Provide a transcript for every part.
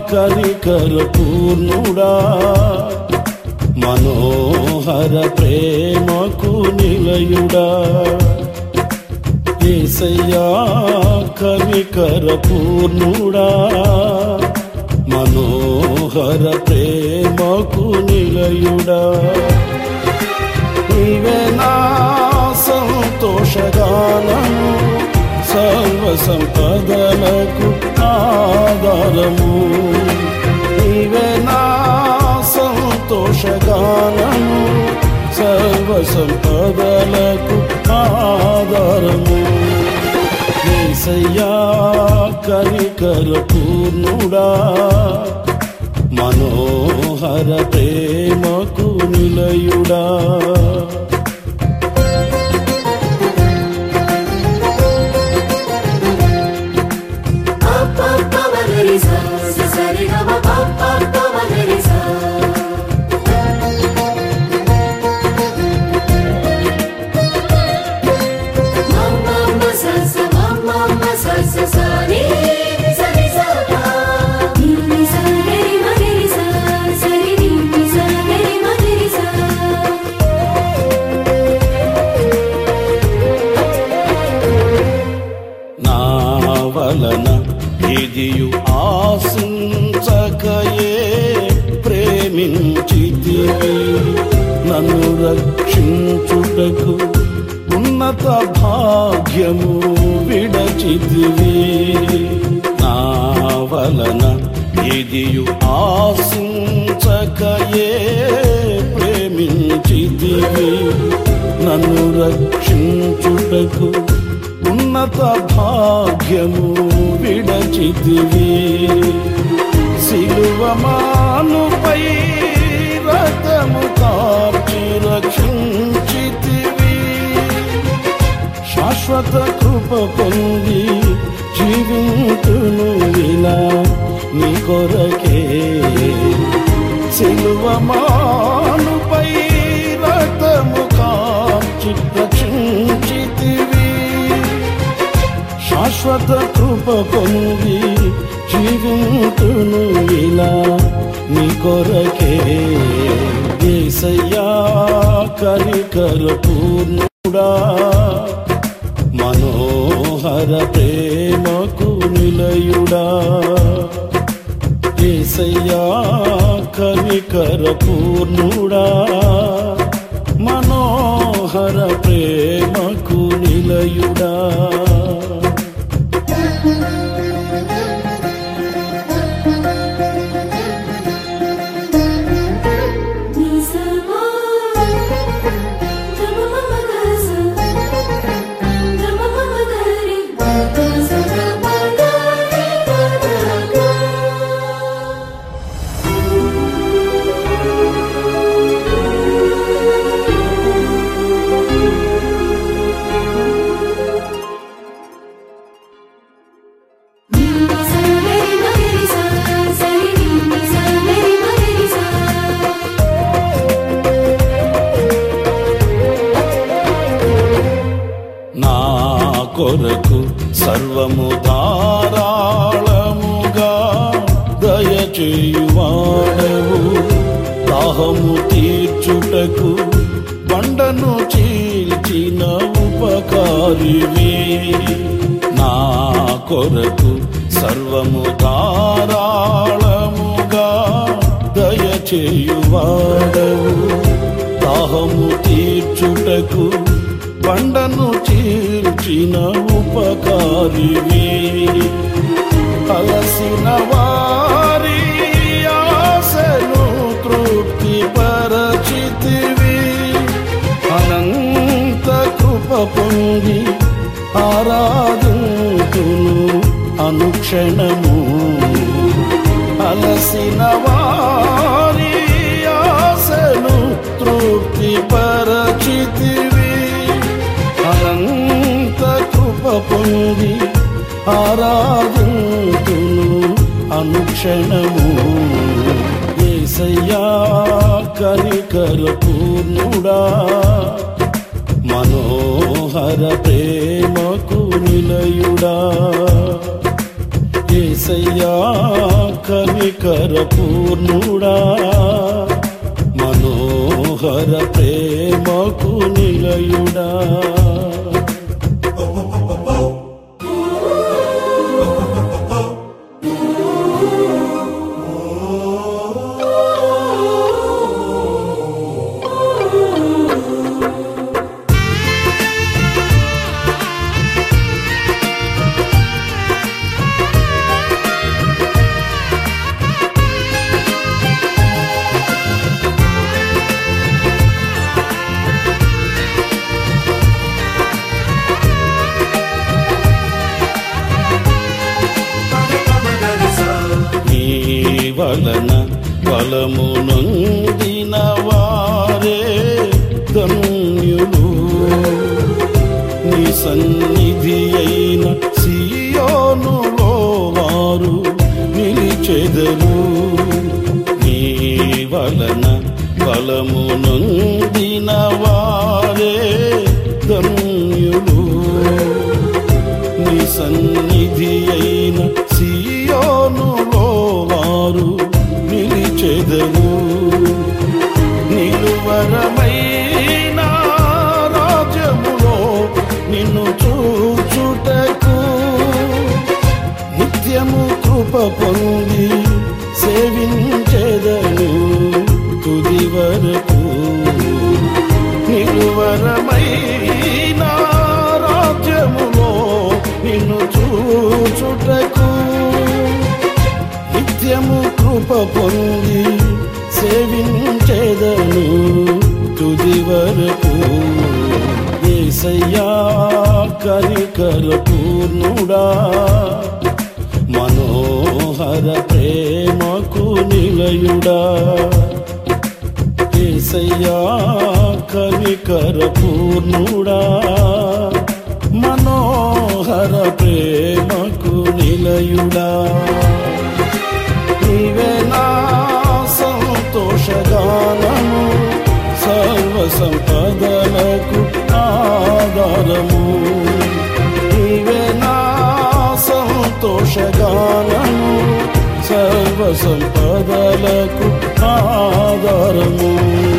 కరికర పూర్ణుడా మనోహర ప్రేమకు నిలయుడా ఏసయ్యా కనికర పూర్ణుడా మనోహర ప్రేమకు నిలయుడా నీవే నా సంతోషగానము సర్వ సంపదలకు ఆధారము నీవే నా సంతోషగానము సర్వ సంపదలకు ఆధారము ఏసయ్యా కనికర పూర్ణుడా మనోహర ప్రేమకు నిలయుడా నా వలన ఇదియు ఆశించకయే ప్రేమించితివి నన్ను రక్షించుటకు ఉన్నత భాగ్యము విడచితివి నా వలన ఇదియు ఆశించకయే ప్రేమించితివి నన్ను రక్షించుటకు ఉన్నత భాగ్యము విడచితివి సిలువమానుపై రథము కార్చి రక్షించితివి శాశ్వత కృప పొంది జీవింతును ఇలా నీ కొరకే సిలువమానుపై రథము కార్చి రక్షించితివి శాశ్వత కృప పొంది జీవింతును ఇలా నీ కొరకే ఏసయ్యా కనికర పూర్ణుడా మనోహర ప్రేమకు నిలయుడా ఏసయ్యా కనికర పూర్ణుడా మనోహర ప్రేమకు నిలయుడా నా కొరకు సర్వము ధారాళముగా దయచేయువాడవు దాహము తీర్చుటకు బండను చీల్చిన ఉపకారివి నా కొరకు సర్వము ధారాళముగా దయచేయువాడవు దాహము తీర్చుటకు బండను చీల్చిన ఉపకారివి అలసిన వారి ఆశను తృప్తి పరచితివి అనంత కృప పొంది ఆరాధుతును అనుక్షణము అలసిన వారి ఆశను తృప్తి పరచితివి అనంత కృప పొంది ఆరాధుతును అనుక్షణము ఏసయ్యా కనికర పూర్ణుడా మనోహర ప్రేమకు నిలయుడా ఏసయ్యా కనికర పూర్ణుడా మనోహర ప్రేమకు నిలయుడా నీ వలన బలము నొందిన వారే ధన్యులు నీ సన్నిధి అయిన సియోనులో వారు నిలిచెదరు నీ వలన బలము నొందిన వారే ధన్యులు నీ సన్నిధి అయిన సియోనులో వారు నిలిచెదరు నిలువరమైన రాజ్యములో నిన్ను చూచుటకు నిత్యము కృప పొంది సేవించెదను తుది వరకు నిలువరమైన రాజ్యములో నిన్ను చూచుటకు నిత్యము కృప పొంది సేవించెదను తుది వరకు ఏసయ్యా కరికర పూర్ణుడా మనోహర ప్రేమకు నిలయుడా ఏసయ్యా కనికర పూర్ణుడా మనోహర ప్రేమకు నిలయుడా నీవే నా సంతోషగానము సర్వ సంపదలకు ఆధారము నీవే నా సంతోషగానము సర్వ సంపదలకు ఆధారము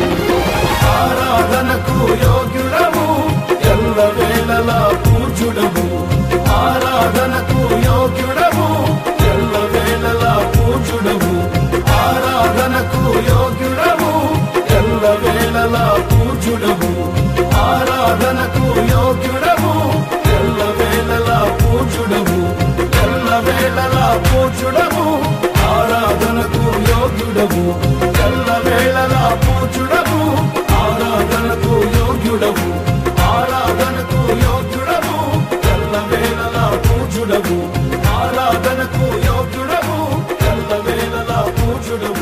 ఆరాధనకు యోగ్యుడము ఎల్ల వేళలా పూజుడము ఆరాధనకు యోగ్యుడము ఎల్ల వేళలా పూజుడము ఆరాధనకు యోగ్యుడము ఎల్ల వేళలా పూజుడము ఆరాధనకు యోగ్యుడము ఎల్ల వేళలా పూజుడము ఎల్ల వేళలా పూజుడము ఆరాధనకు యోగ్యుడము ఎల్ల వేళలా పూజుడము ఆరాధనకు యోగ్యుడము ఆరాధనకు యోగ్యుడము ఎల్ల వేళలా పూజుడము ఆరాధనకు యోగ్యుడము ఎల్ల వేళలా పూజుడము